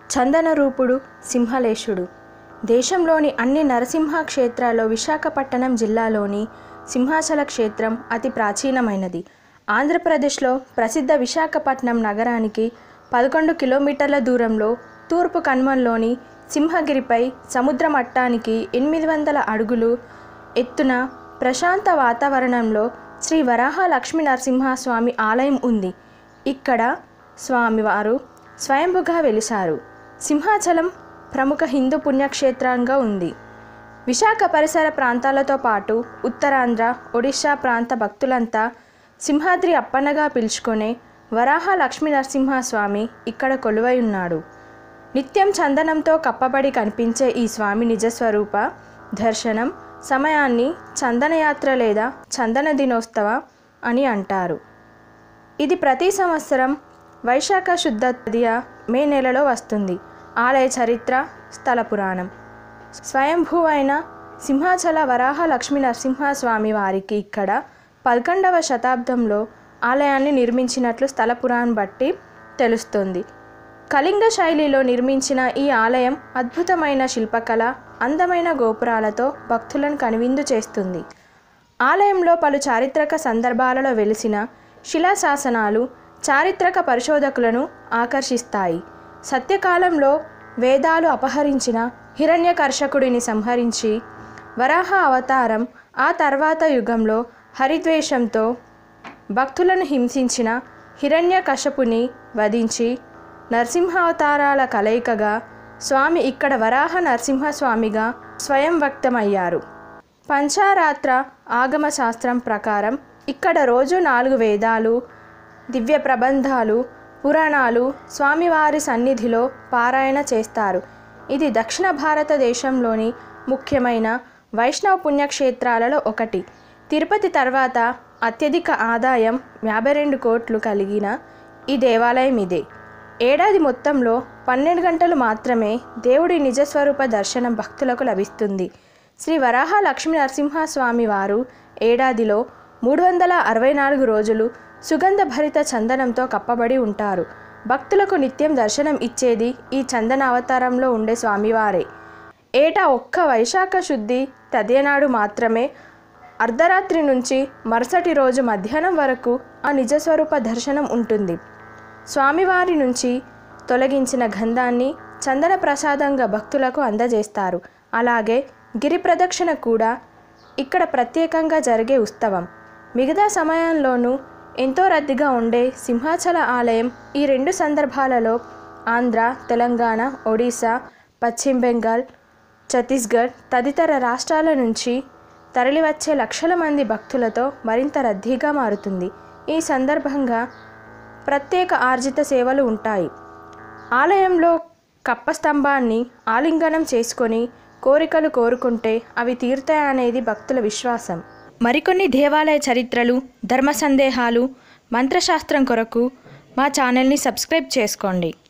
చందనరూపుడు సింహలేశుడు దేశంలోని అన్ని నరసింహ క్షేత్రాల్లో విశాఖపట్నం జిల్లాలోని సింహాచల క్షేత్రం అతి ప్రాచీనమైనది ఆంధ్రప్రదేశ్లో ప్రసిద్ధ విశాఖపట్నం నగరానికి పదకొండు కిలోమీటర్ల దూరంలో తూర్పు కన్మంలోని సింహగిరిపై సముద్ర మట్టానికి ఎనిమిది వందల అడుగులు ఎత్తున ప్రశాంత వాతావరణంలో శ్రీ వరాహ లక్ష్మీ నరసింహస్వామి ఆలయం ఉంది ఇక్కడ స్వామివారు స్వయంభుగా వెలిశారు సింహాచలం ప్రముఖ హిందూ పుణ్యక్షేత్రంగా ఉంది విశాఖ పరిసర ప్రాంతాలతో పాటు ఉత్తరాంధ్ర ఒడిశా ప్రాంత భక్తులంతా సింహాద్రి అప్పన్నగా పిలుచుకునే వరాహ లక్ష్మీ నరసింహస్వామి ఇక్కడ కొలువై ఉన్నాడు నిత్యం చందనంతో కప్పబడి కనిపించే ఈ స్వామి నిజస్వరూప దర్శనం సమయాన్ని చందనయాత్ర లేదా చందన దినోత్సవ అని అంటారు ఇది ప్రతి సంవత్సరం వైశాఖ శుద్ధ తదియ మే నెలలో వస్తుంది ఆలయ చరిత్ర స్థల పురాణం స్వయంభూ అయిన సింహాచల వరాహ లక్ష్మీ నరసింహస్వామి వారికి ఇక్కడ పదకొండవ శతాబ్దంలో ఆలయాన్ని నిర్మించినట్లు స్థల పురాణం బట్టి తెలుస్తుంది కళింగ శైలిలో నిర్మించిన ఈ ఆలయం అద్భుతమైన శిల్పకళ అందమైన గోపురాలతో భక్తులను కనువిందు చేస్తుంది ఆలయంలో పలు చారిత్రక సందర్భాలలో వెలిసిన శిలాశాసనాలు చారిత్రక పరిశోధకులను ఆకర్షిస్తాయి సత్యకాలంలో వేదాలు అపహరించిన హిరణ్యకర్షకుడిని సంహరించి వరాహ అవతారం ఆ తర్వాత యుగంలో హరిద్వేషంతో భక్తులను హింసించిన హిరణ్యకశపుని వధించి నరసింహావతారాల కలయికగా స్వామి ఇక్కడ వరాహ నరసింహస్వామిగా స్వయం వ్యక్తమయ్యారు పంచారాత్ర ఆగమ శాస్త్రం ప్రకారం ఇక్కడ రోజు నాలుగు వేదాలు దివ్య ప్రబంధాలు పురాణాలు స్వామివారి సన్నిధిలో పారాయణ చేస్తారు ఇది దక్షిణ భారతదేశంలోని ముఖ్యమైన వైష్ణవ పుణ్యక్షేత్రాలలో ఒకటి తిరుపతి తర్వాత అత్యధిక ఆదాయం యాభై రెండు కోట్లు కలిగిన ఈ దేవాలయం ఇదే ఏడాది మొత్తంలో పన్నెండు గంటలు మాత్రమే దేవుడి నిజస్వరూప దర్శనం భక్తులకు లభిస్తుంది శ్రీ వరాహ లక్ష్మీ నరసింహస్వామి వారు ఏడాదిలో మూడు వందల అరవై నాలుగు రోజులు సుగంధ భరిత చందనంతో కప్పబడి ఉంటారు భక్తులకు నిత్యం దర్శనం ఇచ్చేది ఈ చందన అవతారంలో ఉండే స్వామివారే ఏటా ఒక్క వైశాఖ శుద్ధి తదియనాడు మాత్రమే అర్ధరాత్రి నుంచి మరుసటి రోజు మధ్యాహ్నం వరకు ఆ నిజస్వరూప దర్శనం ఉంటుంది స్వామివారి నుంచి తొలగించిన గంధాన్ని చందన ప్రసాదంగా భక్తులకు అందజేస్తారు అలాగే గిరి ప్రదక్షిణ కూడా ఇక్కడ ప్రత్యేకంగా జరిగే ఉత్సవం మిగతా సమయంలోనూ ఎంతో రద్దీగా ఉండే సింహాచల ఆలయం ఈ రెండు సందర్భాలలో ఆంధ్ర తెలంగాణ ఒడిశా పశ్చిమ బెంగాల్ ఛత్తీస్గఢ్ తదితర రాష్ట్రాల నుంచి తరలివచ్చే లక్షల మంది భక్తులతో మరింత రద్దీగా మారుతుంది ఈ సందర్భంగా ప్రత్యేక ఆర్జిత సేవలు ఉంటాయి ఆలయంలో కప్ప స్తంభాన్ని ఆలింగనం చేసుకొని కోరికలు కోరుకుంటే అవి తీరుతాయనేది భక్తుల విశ్వాసం మరికొన్ని దేవాలయ చరిత్రలు ధర్మ సందేహాలు మంత్రశాస్త్రం కొరకు మా ఛానల్ని సబ్స్క్రైబ్ చేసుకోండి